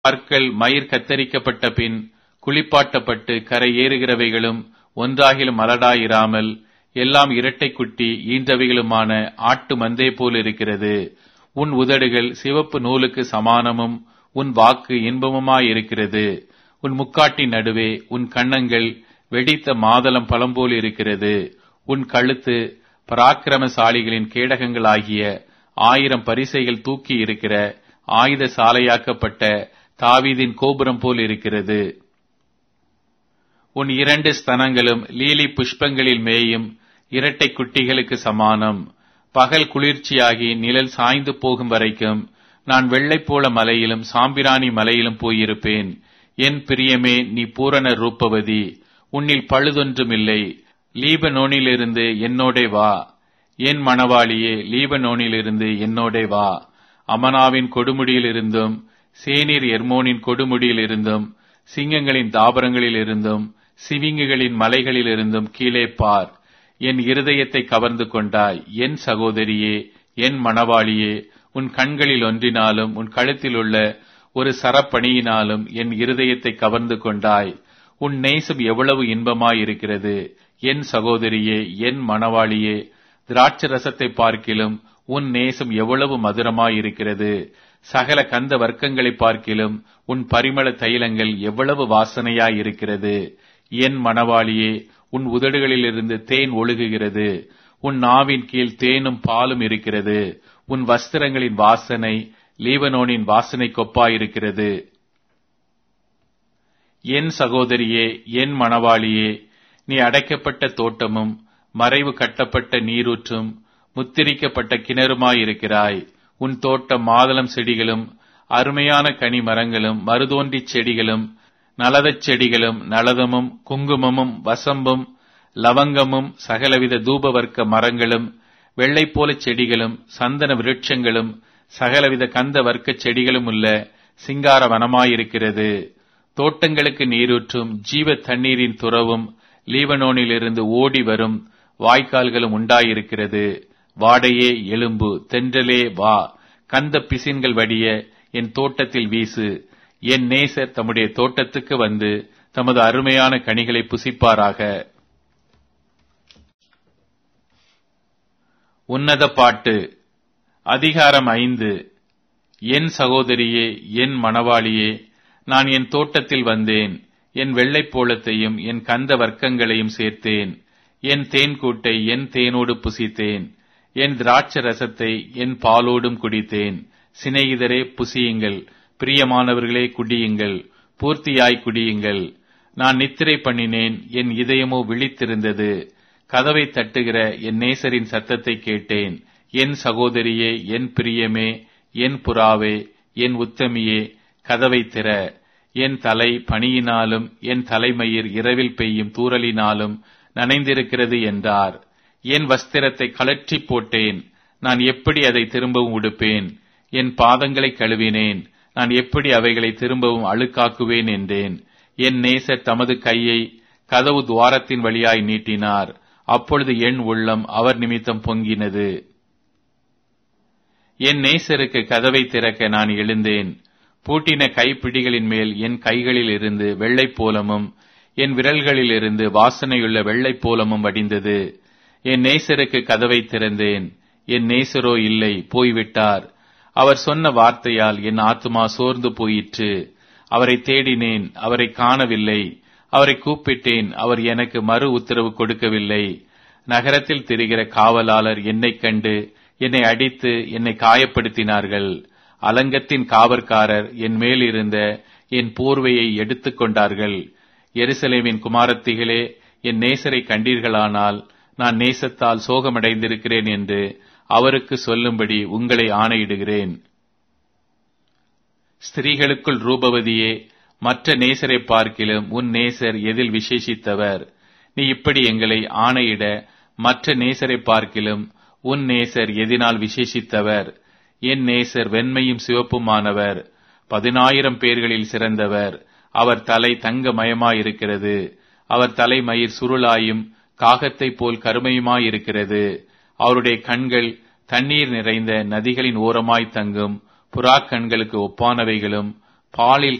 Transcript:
பற்கள் மயிர் கத்தரிக்கப்பட்ட பின் குளிப்பாட்டப்பட்டு கரை ஏறுகிறவைகளும் ஒன்றாகிலும் மலடாயிராமல் எல்லாம் இரட்டை குட்டி ஈன்றவைகளுமான ஆட்டு மந்தை போல் இருக்கிறது உன் உதடுகள் சிவப்பு நூலுக்கு சமானமும் உன் வாக்கு இன்பமுமாயிருக்கிறது உன் முக்காட்டின் நடுவே உன் கன்னங்கள் வெடித்த மாதளம் பழம்போல் இருக்கிறது உன் கழுத்து பராக்கிரமசாலிகளின் கேடகங்களாகிய ஆயிரம் பரிசைகள் தூக்கி இருக்கிற ஆயுத சாலையாக்கப்பட்ட தாவீதின் கோபுரம் போல் இருக்கிறது உன் இரண்டு ஸ்தனங்களும் லீலி புஷ்பங்களில் மேயும் இரட்டை குட்டிகளுக்கு சமானம் பகல் குளிர்ச்சியாகி நிழல் சாய்ந்து போகும் வரைக்கும் நான் வெள்ளைப்போள மலையிலும் சாம்பிராணி மலையிலும் போயிருப்பேன் என் பிரியமே நீ பூரண ரூபவதி உன்னில் பழுதொன்றுமில்லை லீபனோனிலிருந்து என்னோடே வா என் மணவாளியே லீபனோனிலிருந்து என்னோடே வா அமனாவின் கொடுமுடியிலிருந்தும் சேனீர் எர்மோனின் கொடுமுடியிலிருந்தும் சிங்கங்களின் தாபரங்களிலிருந்தும் சிவிங்குகளின் மலைகளிலிருந்தும் கீழே பார் என் இருதயத்தை கவர்ந்து கொண்டாய் என் சகோதரியே என் மணவாளியே உன் கண்களில் ஒன்றினாலும் உன் கழுத்தில் உள்ள ஒரு சரப்பணியினாலும் என் இருதயத்தை கவர்ந்து கொண்டாய் உன் நேசம் எவ்வளவு இன்பமாயிருக்கிறது என் சகோதரியே என் மணவாளியே திராட்ச ரசத்தை பார்க்கிலும் உன் நேசம் எவ்வளவு மதுரமாயிருக்கிறது சகல கந்த வர்க்கங்களை பார்க்கிலும் உன் பரிமள தைலங்கள் எவ்வளவு வாசனையாயிருக்கிறது என் மணவாளியே உன் உதடுகளிலிருந்து தேன் ஒழுகுகிறது உன் நாவின் கீழ் தேனும் பாலும் இருக்கிறது உன் வஸ்திரங்களின் வாசனை லீபனோனின் வாசனை கொப்பாயிருக்கிறது என் சகோதரியே என் மணவாளியே நீ அடைக்கப்பட்ட தோட்டமும் மறைவு கட்டப்பட்ட நீரூற்றும் முத்திரிக்கப்பட்ட கிணறுமாயிருக்கிறாய் உன் தோட்டம் மாதளம் செடிகளும் அருமையான கனி மரங்களும் மருதோன்றிச் செடிகளும் நலதச் செடிகளும் நலதமும் குங்குமமும் வசம்பும் லவங்கமும் சகலவித தூபவர்க்க மரங்களும் வெள்ளைப்போலச் செடிகளும் சந்தன விருட்சங்களும் சகலவித கந்த வர்க்கச் செடிகளும் உள்ள சிங்கார வனமாயிருக்கிறது தோட்டங்களுக்கு நீரூற்றும் ஜீவ தண்ணீரின் துறவும் லீபனோனிலிருந்து ஓடி வரும் வாய்க்கால்களும் உண்டாயிருக்கிறது வாடையே எலும்பு தென்றலே வா கந்த பிசின்கள் வடிய என் தோட்டத்தில் வீசு என் நேசர் தம்முடைய தோட்டத்துக்கு வந்து தமது அருமையான கனிகளை புசிப்பாராக உன்னத பாட்டு அதிகாரம் ஐந்து என் சகோதரியே என் மணவாளியே நான் என் தோட்டத்தில் வந்தேன் என் வெள்ளைப்போளத்தையும் என் கந்த வர்க்கங்களையும் சேர்த்தேன் என் தேன் கூட்டை என் தேனோடு புசித்தேன் என் திராட்ச ரசத்தை என் பாலோடும் குடித்தேன் சிநேகிதரே புசியுங்கள் பிரியமானவர்களே குடியுங்கள் பூர்த்தியாய் குடியுங்கள் நான் நித்திரை பண்ணினேன் என் இதயமோ விழித்திருந்தது கதவை தட்டுகிற என் நேசரின் சத்தத்தை கேட்டேன் என் சகோதரியே என் பிரியமே என் புறாவே என் உத்தமியே கதவை திற என் தலை பனியினாலும் என் தலைமயிர் இரவில் பெய்யும் தூறலினாலும் நனைந்திருக்கிறது என்றார் என் வஸ்திரத்தை கலற்றி போட்டேன் நான் எப்படி அதை திரும்பவும் உடுப்பேன் என் பாதங்களை கழுவினேன் நான் எப்படி அவைகளை திரும்பவும் அழுக்காக்குவேன் என்றேன் என் நேசர் தமது கையை கதவு துவாரத்தின் வழியாய் நீட்டினார் அப்பொழுது என் உள்ளம் அவர் நிமித்தம் பொங்கினது என் நேசருக்கு கதவை திறக்க நான் எழுந்தேன் பூட்டின கைப்பிடிகளின் மேல் என் கைகளில் இருந்து வெள்ளைப்போலமும் என் விரல்களில் இருந்து வாசனையுள்ள வெள்ளைப்போலமும் வடிந்தது என் நேசருக்கு கதவை திறந்தேன் என் நேசரோ இல்லை போய்விட்டார் அவர் சொன்ன வார்த்தையால் என் ஆத்மா சோர்ந்து போயிற்று அவரை தேடினேன் அவரை காணவில்லை அவரை கூப்பிட்டேன் அவர் எனக்கு மறு உத்தரவு கொடுக்கவில்லை நகரத்தில் திரிகிற காவலாளர் என்னைக் கண்டு என்னை அடித்து என்னை காயப்படுத்தினார்கள் அலங்கத்தின் காவற்காரர் என் மேல் இருந்த என் போர்வையை எடுத்துக் கொண்டார்கள் எருசலேமின் குமாரத்திகளே என் நேசரை கண்டீர்களானால் நான் நேசத்தால் சோகமடைந்திருக்கிறேன் என்று அவருக்கு சொல்லும்படி உங்களை ஆணையிடுகிறேன் ஸ்திரீகளுக்குள் ரூபவதியே மற்ற நேசரை பார்க்கிலும் உன் நேசர் எதில் விசேஷித்தவர் நீ இப்படி எங்களை ஆணையிட மற்ற நேசரை பார்க்கிலும் உன் நேசர் எதினால் விசேஷித்தவர் என் நேசர் வெண்மையும் சிவப்புமானவர் பதினாயிரம் பேர்களில் சிறந்தவர் அவர் தலை தங்கமயமாயிருக்கிறது அவர் தலைமயிர் சுருளாயும் காகத்தைப் போல் கருமையுமாயிருக்கிறது அவருடைய கண்கள் தண்ணீர் நிறைந்த நதிகளின் ஓரமாய் தங்கும் புறா கண்களுக்கு ஒப்பானவைகளும் பாலில்